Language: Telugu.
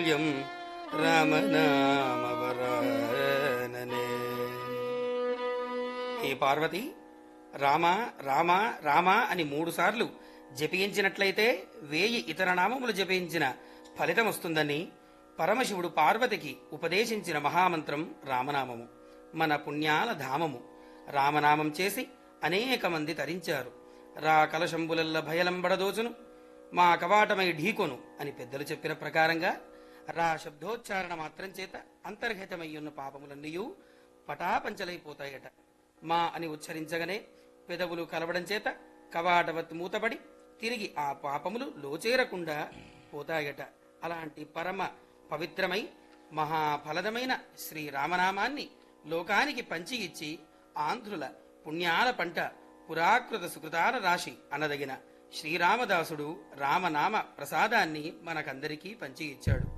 యం రామనామవరాననే హే పార్వతి రామ రామ రామ అని మూడు సార్లు జపించినట్లయితే వేయి ఇతర నామములు జపించిన ఫలితం వస్తుందని పరమశివుడు పార్వతికి ఉపదేశించిన మహామంత్రం రామనామము మన పుణ్యాల ధామము రామనామం చేసి అనేక మంది తరించారు రా కలశంబులల్ల భయలంబడదోచును మా కవాటమై ఢీకొను అని పెద్దలు చెప్పిన ప్రకారంగా రా శబ్దోచ్చారణ మాత్రం చేత అంతర్హితమయ్యున్న పాపములన్నీయూ పటాపంచలైపోతాయట మా అని ఉచ్చరించగానే పెదవులు కలవడం చేత కవాటవత్ మూతబడి తిరిగి ఆ పాపములు లోచేరకుండా పోతాయట అలాంటి పరమ పవిత్రమై మహాఫలదమైన శ్రీరామనామాన్ని లోకానికి పంచి ఇచ్చి ఆంధ్రుల పుణ్యాల పంట పురాకృత సుకృతాల రాశి అనదగిన శ్రీరామదాసుడు రామనామ ప్రసాదాన్ని మనకందరికీ పంచి ఇచ్చాడు